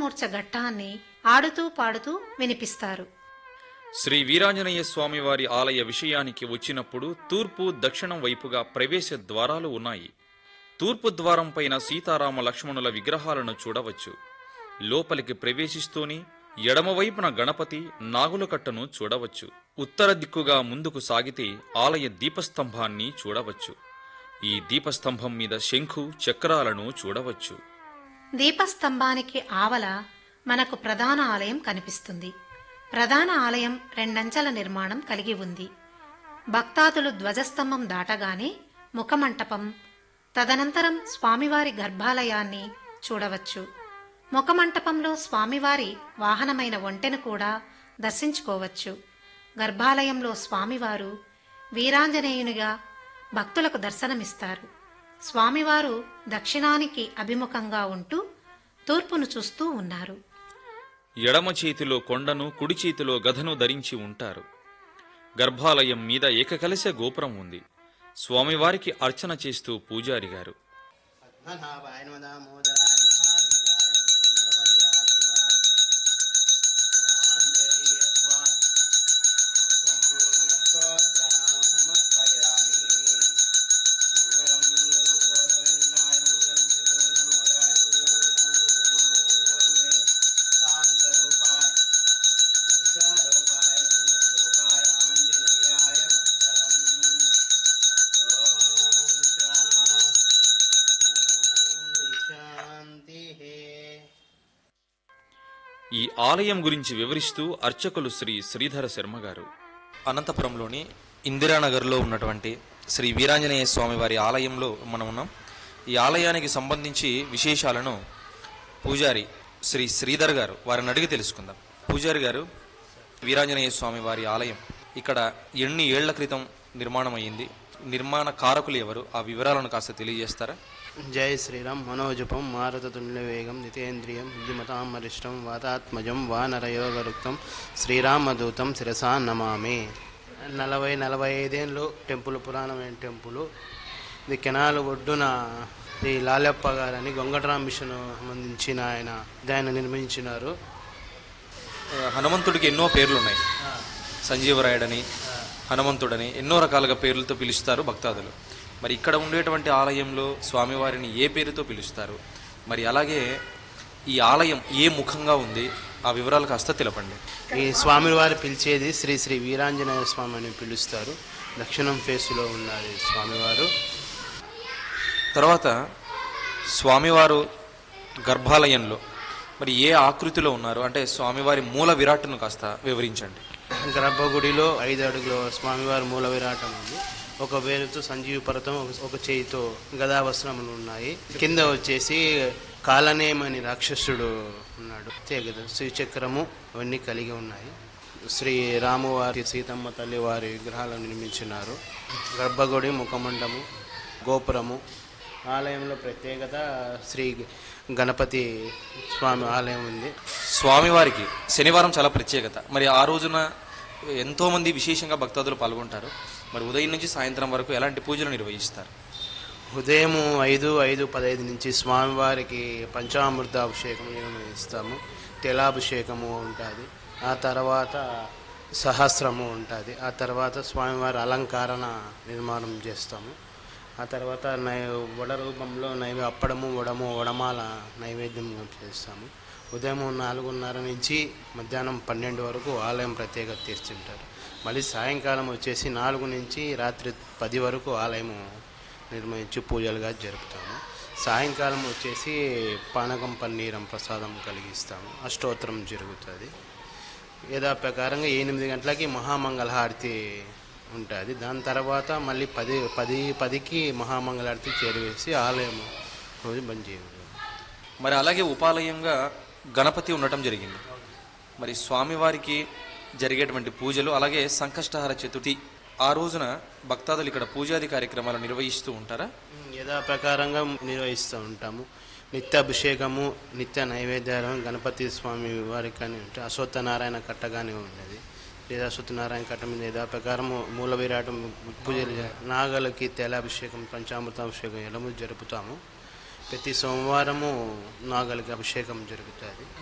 తాళమూర్చ ఘట్టాన్ని ఆడుతూ పాడుతూ వినిపిస్తారు శ్రీ వీరాంజనేయ స్వామివారి ఆలయ విషయానికి వచ్చినప్పుడు తూర్పు దక్షిణం వైపుగా ప్రవేశ ద్వారాలు ఉన్నాయి తూర్పు ద్వారం పైన సీతారామ లక్ష్మణుల విగ్రహాలను చూడవచ్చు లోపలికి ప్రవేశిస్తూనే ఎడమవైపున గణపతి నాగుల కట్టను చూడవచ్చు ఉత్తర దిక్కుగా ముందుకు సాగితే ఆలయ దీపస్తంభాన్ని చూడవచ్చు ఈ దీపస్తంభం మీద శంఖు చక్రాలను చూడవచ్చు దీపస్తంభానికి ఆవల మనకు ప్రధాన ఆలయం కనిపిస్తుంది ప్రధాన ఆలయం రెండంచెల నిర్మాణం కలిగి ఉంది భక్తాదులు ధ్వజస్తంభం దాటగానే ముఖమంటపం తదనంతరం స్వామివారి గర్భాలయాన్ని చూడవచ్చు ముఖమంటపంలో స్వామివారి వాహనమైన ఒంటెను కూడా దర్శించుకోవచ్చు గర్భాలయంలో స్వామివారు వీరాంజనేయునిగా భక్తులకు దర్శనమిస్తారు స్వామివారు దక్షిణానికి అభిముఖంగా ఉంటూ తూర్పును చూస్తూ ఉన్నారు ఎడమ చేతిలో కొండను కుడి చేతిలో గదను ధరించి ఉంటారు గర్భాలయం మీద ఏకకలశ గోపురం ఉంది స్వామివారికి అర్చన చేస్తూ పూజారి గారు పద్మనాభాయ నమః దామోదరాయ నమః వీరాయ నమః ఆంజనేయ స్వామి సంపూర్ణ స్తోత్రాం సమర్పయామి మంగళం మంగళం గోవిందాయ మంగళం గోవిందాయ మంగళం మంగళం వే శాంతరూపాయ ఈశారూపాయ శ్లోకాయ ఆంజనేయాయ మంగళం ఓం శాంతి శాంతి ఈ ఆలయం గురించి వివరిస్తూ అర్చకులు శ్రీ శ్రీధర శర్మ గారు అనంతపురంలోని ఇందిరానగర్లో ఉన్నటువంటి శ్రీ వీరాంజనేయ స్వామి వారి ఆలయంలో మనం ఉన్నాం ఈ ఆలయానికి సంబంధించి విశేషాలను పూజారి శ్రీ శ్రీధర్ గారు వారిని అడిగి తెలుసుకుందాం పూజారి గారు వీరాంజనేయ స్వామి వారి ఆలయం ఇక్కడ ఎన్ని ఏళ్ల క్రితం నిర్మాణం అయ్యింది నిర్మాణ కారకులు ఎవరు ఆ వివరాలను కాస్త తెలియజేస్తారా జై శ్రీరామ్ మనోజపం మారుతతుల్య వేగం నితేంద్రియం బుద్ధిమతాం వరిష్టం వాతాత్మజం వానరయోగరుక్తం శ్రీరామదూతం శిరసా నమామి నలభై నలభై ఐదేళ్ళు టెంపుల్ పురాణమైన టెంపుల్ ఇది కెనాల్ ఒడ్డున శ్రీ లాలప్ప గారని గొంగటరాం మిషన్ సంబంధించిన ఆయన దాన్ని నిర్మించినారు ఆ, హనుమంతుడికి ఎన్నో పేర్లు ఉన్నాయి సంజీవరాయుడని హనుమంతుడని ఎన్నో రకాలుగా పేర్లతో పిలుస్తారు భక్తాదులు మరి ఇక్కడ ఉండేటువంటి ఆలయంలో స్వామివారిని ఏ పేరుతో పిలుస్తారు మరి అలాగే ఈ ఆలయం ఏ ముఖంగా ఉంది ఆ వివరాలు కాస్త తెలపండి ఈ స్వామివారు పిలిచేది శ్రీ శ్రీ వీరాంజనేయ స్వామి అని పిలుస్తారు దక్షిణం ఫేసులో ఉన్నది స్వామివారు తర్వాత స్వామివారు గర్భాలయంలో మరి ఏ ఆకృతిలో ఉన్నారు అంటే స్వామివారి మూల విరాట్ను కాస్త వివరించండి గర్భగుడిలో ఐదు అడుగుల స్వామివారి మూల విరాటం ఉంది ఒక వేలుతో సంజీవ పర్వతం ఒక- ఒక చేయితో గదావస్త్రములు ఉన్నాయి కింద వచ్చేసి కాలనేమని రాక్షసుడు ఉన్నాడు తెగదు శ్రీచక్రము అవన్నీ కలిగి ఉన్నాయి శ్రీ రామువారి సీతమ్మ తల్లి వారి విగ్రహాలను నిర్మించినారు గర్భగుడి ముఖమండము గోపురము ఆలయంలో ప్రత్యేకత శ్రీ గణపతి స్వామి ఆలయం ఉంది స్వామివారికి శనివారం చాలా ప్రత్యేకత మరి ఆ రోజున ఎంతో మంది విశేషంగా భక్తాదులు పాల్గొంటారు మరి ఉదయం నుంచి సాయంత్రం వరకు ఎలాంటి పూజలు నిర్వహిస్తారు ఉదయం ఐదు ఐదు పదహైదు నుంచి స్వామివారికి పంచామృత అభిషేకం నిర్వహిస్తాము తెలాభిషేకము ఉంటుంది ఆ తర్వాత సహస్రము ఉంటుంది ఆ తర్వాత స్వామివారి అలంకరణ నిర్మాణం చేస్తాము ఆ తర్వాత నై వడ రూపంలో నైవే అప్పడము వడము వడమాల నైవేద్యం చేస్తాము ఉదయం నాలుగున్నర నుంచి మధ్యాహ్నం పన్నెండు వరకు ఆలయం ప్రత్యేకత తీర్చుంటారు మళ్ళీ సాయంకాలం వచ్చేసి నాలుగు నుంచి రాత్రి పది వరకు ఆలయము నిర్మించి పూజలుగా జరుపుతాము సాయంకాలం వచ్చేసి పానకం పన్నీరం ప్రసాదం కలిగిస్తాము అష్టోత్తరం జరుగుతుంది యథా ప్రకారంగా ఎనిమిది గంటలకి మహామంగళహారతి ఉంటుంది దాని తర్వాత మళ్ళీ పది పది పదికి మహామంగళహారతి చేరువేసి ఆలయం రోజు బంద్ చేయదు మరి అలాగే ఉపాలయంగా గణపతి ఉండటం జరిగింది మరి స్వామివారికి జరిగేటువంటి పూజలు అలాగే సంకష్టహార చతుర్థి ఆ రోజున భక్తాదులు ఇక్కడ పూజాది కార్యక్రమాలు నిర్వహిస్తూ ఉంటారా యథా ప్రకారంగా నిర్వహిస్తూ ఉంటాము నిత్య అభిషేకము నిత్య నైవేద్యాలు గణపతి స్వామి వారికి కానీ ఉంటే అశ్వత్థనారాయణ కట్టగానే ఉన్నది లేదా అశ్వత్థనారాయణ కట్ట మీద యథా ప్రకారము మూల విరాటం పూజలు చే- నాగలకి తైలాభిషేకం పంచామృతాభిషేకం ఎలము జరుపుతాము ప్రతి సోమవారము నాగలికి అభిషేకం జరుగుతుంది